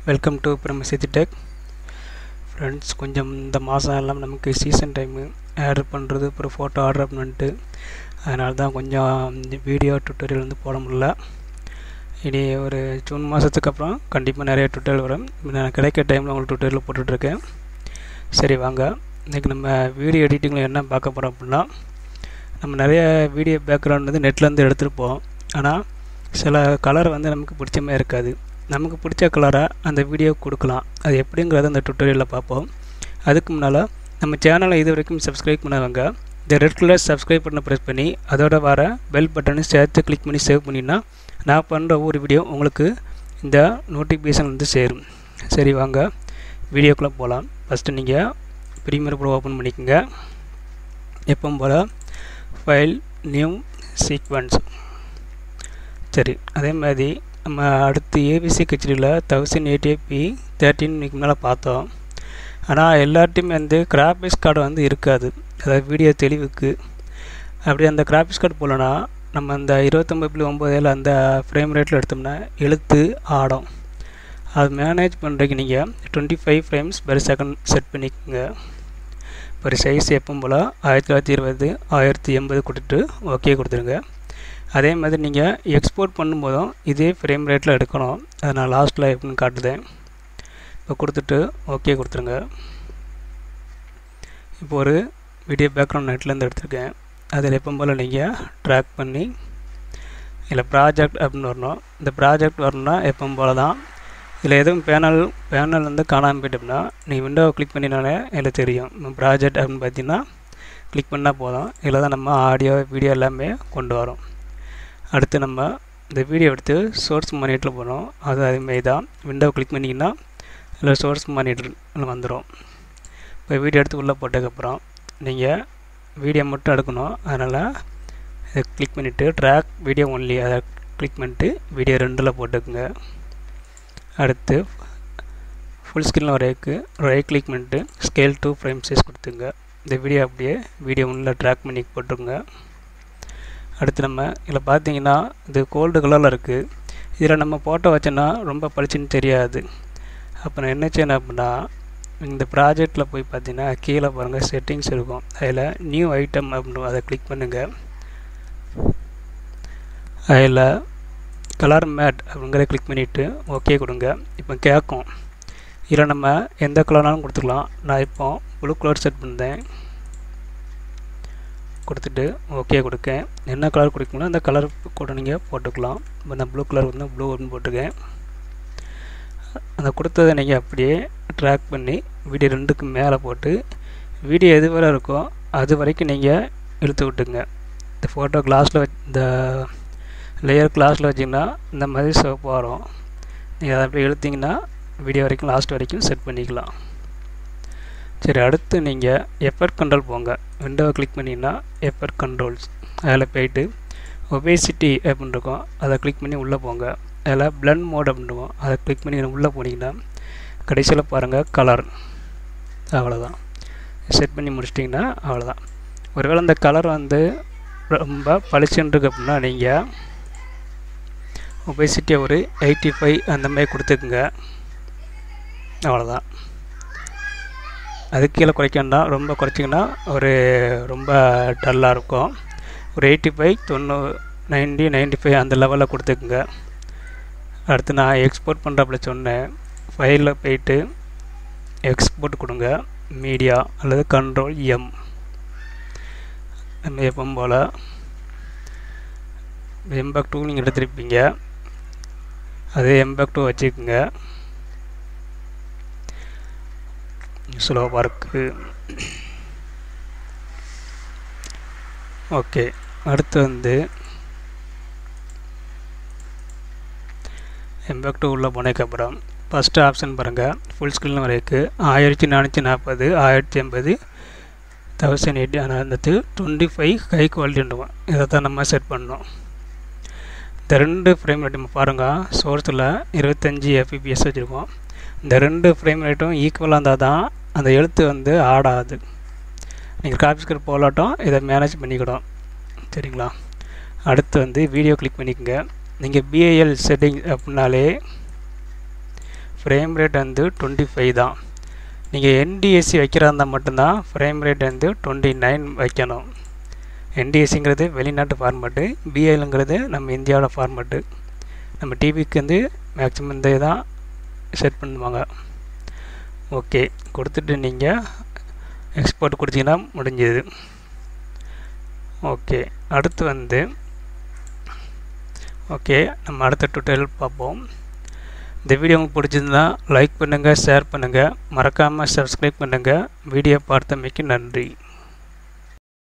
welcome to பிரமசித்தி tech friends கொஞ்சம் இந்த மாதம் எல்லாம் நமக்கு சீசன் டைமு ஆர்டர் பண்ணுறது அப்புறம் ஃபோட்டோ ஆர்டர் பண்ணிட்டு அதனால தான் கொஞ்சம் வீடியோ டுட்டோரியல் வந்து போட முடியல இனி ஒரு ஜூன் மாதத்துக்கு அப்புறம் கண்டிப்பாக நிறைய டுட்டோரியல் வரும் நான் கிடைக்க டைமில் உங்களுக்கு டுட்டோரியல் போட்டுட்ருக்கேன் சரி வாங்க இன்றைக்கி நம்ம வீடியோ எடிட்டிங்கில் என்ன பார்க்க போகிறோம் அப்படின்னா நம்ம நிறைய வீடியோ பேக்ரவுண்ட் வந்து நெட்லேருந்து எடுத்துகிட்டு போவோம் ஆனால் சில கலர் வந்து நமக்கு பிடிச்ச மாதிரி இருக்காது நமக்கு பிடிச்ச கலரை அந்த வீடியோ கொடுக்கலாம் அது எப்படிங்கிறத அந்த டுட்டோரியலில் பார்ப்போம் அதுக்கு முன்னால் நம்ம சேனலை இது வரைக்கும் சப்ஸ்கிரைப் பண்ணவங்க இந்த ரெட் கலர் சப்ஸ்கிரைப் பண்ண ப்ரெஸ் பண்ணி அதோட வர பெல் பட்டனை சேர்த்து கிளிக் பண்ணி சேவ் பண்ணினா நான் பண்ணுற ஒவ்வொரு வீடியோ உங்களுக்கு இந்த நோட்டிஃபிகேஷன் வந்து சேரும் சரி வாங்க வீடியோக்குள்ளே போகலாம் ஃபஸ்ட்டு நீங்கள் ப்ரீமியர் ப்ரோ ஓப்பன் பண்ணிக்கோங்க எப்பவும் போல் ஃபைல் நியூ சீக்வன்ஸ் சரி அதே மாதிரி நம்ம அடுத்து ஏபிசி கச்சேரியில் தௌசண்ட் எயிட்டி தேர்ட்டின் இன்னைக்கு மேலே பார்த்தோம் ஆனால் எல்லார்ட்டையுமே வந்து கிராஃபிக்ஸ் கார்டு வந்து இருக்காது அதாவது வீடியோ தெளிவுக்கு அப்படி அந்த கிராஃபிக்ஸ் கார்டு போலனா நம்ம அந்த இருபத்தொம்பது புள்ளி ஒம்பதில் அந்த ஃப்ரேம் ரேட்டில் எடுத்தோம்னா எழுத்து ஆடும் அது மேனேஜ் பண்ணுறதுக்கு நீங்கள் twenty five frames per second set பண்ணிக்கோங்க ஒரு சைஸ் எப்பவும் போல் ஆயிரத்தி தொள்ளாயிரத்தி இருபது ஆயிரத்தி எண்பது கொடுத்துட்டு ஓகே கொடுத்துருங்க அதே மாதிரி நீங்கள் எக்ஸ்போர்ட் பண்ணும்போதும் இதே ஃப்ரேம் ரேட்டில் எடுக்கணும் அதை நான் லாஸ்ட்டில் எப்படின்னு காட்டுதேன் இப்போ கொடுத்துட்டு ஓகே கொடுத்துருங்க இப்போ ஒரு வீடியோ பேக்ரவுண்ட் நெட்லேருந்து எடுத்திருக்கேன் அதில் எப்போ போல் நீங்கள் ட்ராக் பண்ணி இல்லை ப்ராஜெக்ட் அப்படின்னு வரணும் இந்த ப்ராஜெக்ட் வரணும்னா எப்பவும் போல் தான் இதில் எதுவும் பேனல் பேனல் வந்து காணாமல் போயிட்டோம்னா நீங்கள் விண்டோவை கிளிக் பண்ணினாலே இதில் தெரியும் ப்ராஜெக்ட் அப்படின்னு பார்த்தீங்கன்னா கிளிக் பண்ணால் போதும் இதில் தான் நம்ம ஆடியோ வீடியோ எல்லாமே கொண்டு வரோம் அடுத்து நம்ம இந்த வீடியோ எடுத்து சோர்ஸ் மானிட்டரில் போகிறோம் அது அதேமாரி தான் விண்டோவை கிளிக் பண்ணிங்கன்னா இதில் சோர்ஸ் மானிட்டர் வந்துடும் இப்போ வீடியோ எடுத்து உள்ளே போட்டதுக்கப்புறம் நீங்கள் வீடியோ மட்டும் எடுக்கணும் அதனால் இதை கிளிக் பண்ணிவிட்டு ட்ராக் வீடியோ ஒன்லி அதை கிளிக் பண்ணிட்டு வீடியோ ரெண்டில் போட்டுக்குங்க அடுத்து ஃபுல் ஸ்க்ரீனில் வரைக்கு ரைட் கிளிக் பண்ணிட்டு ஸ்கேல் டூ ஃப்ரேம் சைஸ் கொடுத்துங்க இந்த வீடியோ அப்படியே வீடியோ ஒன்றில் ட்ராக் பண்ணி போட்டுருங்க அடுத்து நம்ம இதில் பார்த்தீங்கன்னா இது கோல்டு கலரில் இருக்குது இதில் நம்ம ஃபோட்டோ வச்சோன்னா ரொம்ப பளிச்சுன்னு தெரியாது அப்போ நான் என்ன செய்யணும் அப்படின்னா இந்த ப்ராஜெக்டில் போய் பார்த்தீங்கன்னா கீழே பாருங்கள் செட்டிங்ஸ் இருக்கும் அதில் நியூ ஐட்டம் அப்படின்னு அதை கிளிக் பண்ணுங்கள் அதில் கலர் மேட் அப்படிங்கிறத கிளிக் பண்ணிவிட்டு ஓகே கொடுங்க இப்போ கேட்கும் இதில் நம்ம எந்த கலர்னாலும் கொடுத்துக்கலாம் நான் இப்போ ப்ளூ கலர் செட் பண்ணேன் கொடுத்துட்டு ஓகே கொடுக்கேன் என்ன கலர் கொடுக்கணும் அந்த கலர் கூட நீங்கள் போட்டுக்கலாம் இப்போ நான் ப்ளூ கலர் வந்து ப்ளூ ஒன்று போட்டுக்கேன் அந்த கொடுத்ததை நீங்கள் அப்படியே ட்ராக் பண்ணி வீடியோ ரெண்டுக்கு மேலே போட்டு வீடியோ எது வரை இருக்கோ அது வரைக்கும் நீங்கள் இழுத்து விட்டுங்க இந்த ஃபோட்டோ கிளாஸில் இந்த லேயர் கிளாஸில் வச்சிங்கன்னா இந்த மாதிரி சிவப்பு வரும் நீங்கள் அதை அப்படியே இழுத்திங்கன்னா வீடியோ வரைக்கும் லாஸ்ட் வரைக்கும் செட் பண்ணிக்கலாம் சரி அடுத்து நீங்கள் எஃபர்ட் கண்ட்ரோல் போங்க விண்டோவை கிளிக் பண்ணிங்கன்னா எஃபர்ட் கண்ட்ரோல்ஸ் அதில் போயிட்டு ஒபேசிட்டி அப்படின்னு இருக்கும் அதை கிளிக் பண்ணி உள்ளே போங்க அதில் பிளண்ட் மோட் அப்படின்னுவோம் அதை கிளிக் பண்ணி உள்ளே போனீங்கன்னா கடைசியில் பாருங்கள் கலர் அவ்வளோதான் செட் பண்ணி முடிச்சிட்டிங்கன்னா அவ்வளோதான் ஒருவேளை அந்த கலர் வந்து ரொம்ப பளிச்சுன்னு இருக்கு அப்படின்னா நீங்கள் ஒபேசிட்டியை ஒரு எயிட்டி ஃபைவ் அந்த மாதிரி கொடுத்துக்குங்க அவ்வளோதான் அதுக்கு கீழே குறைக்கணும்னா ரொம்ப குறைச்சிங்கன்னா ஒரு ரொம்ப டல்லாக இருக்கும் ஒரு எயிட்டி ஃபைவ் தொண்ணூறு நைன்டி நைன்டி ஃபைவ் அந்த லெவலில் கொடுத்துக்குங்க அடுத்து நான் எக்ஸ்போர்ட் பண்ணுறப்பல சொன்னேன் ஃபைலில் போயிட்டு எக்ஸ்போர்ட் கொடுங்க மீடியா அல்லது கண்ட்ரோல் எம் நம்ம எப்பவும் போல் எம்பேக் டூ நீங்கள் எடுத்துருப்பீங்க அதே எம்பேக் டூ வச்சுக்கோங்க ஸ்லோவாக இருக்குது ஓகே அடுத்து வந்து எம்பேக் டூ உள்ளே போனதுக்கப்புறம் ஃபஸ்ட்டு ஆப்ஷன் பாருங்கள் ஃபுல் ஸ்க்ரீன் வரைக்கும் ஆயிரத்தி நானூற்றி நாற்பது ஆயிரத்தி எண்பது தௌசண்ட் எயிட்டி ஆனால் வந்துட்டு டுவெண்ட்டி ஃபைவ் ஹை குவாலிட்டின்றோம் இதை தான் நம்ம செட் பண்ணோம் இந்த ரெண்டு ஃப்ரேம் ரேட் நம்ம பாருங்கள் சோர்ஸில் இருபத்தஞ்சி எஃபிபிஎஸ் வச்சுருக்கோம் இந்த ரெண்டு ஃப்ரேம் ரேட்டும் ஈக்குவலாக இருந்தால் தான் அந்த எழுத்து வந்து ஆடாது நீங்கள் காப்பி ஸ்கர் போலாட்டம் இதை மேனேஜ் பண்ணிக்கிடும் சரிங்களா அடுத்து வந்து வீடியோ கிளிக் பண்ணிக்கோங்க நீங்கள் பிஏஎல் செட்டிங் அப்படின்னாலே ஃப்ரேம் ரேட் வந்து டுவெண்ட்டி ஃபைவ் தான் நீங்கள் என்டிஎஸ்சி வைக்கிறா இருந்தால் மட்டும்தான் ஃப்ரேம் ரேட் வந்து டுவெண்ட்டி நைன் வைக்கணும் என்டிஎஸ்சிங்கிறது வெளிநாட்டு ஃபார்மேட்டு பிஎல்ங்கிறது நம்ம இந்தியாவோட ஃபார்மேட்டு நம்ம டிவிக்கு வந்து மேக்ஸிமம் இந்த தான் செட் பண்ணுவாங்க ஓகே கொடுத்துட்டு நீங்கள் எக்ஸ்போர்ட் கொடுத்தீங்கன்னா முடிஞ்சது ஓகே அடுத்து வந்து ஓகே நம்ம அடுத்த டுட்டோரியல் பார்ப்போம் இந்த வீடியோ உங்களுக்கு பிடிச்சிருந்தா லைக் பண்ணுங்கள் ஷேர் பண்ணுங்கள் மறக்காமல் சப்ஸ்கிரைப் பண்ணுங்கள் வீடியோ பார்த்தமைக்கு நன்றி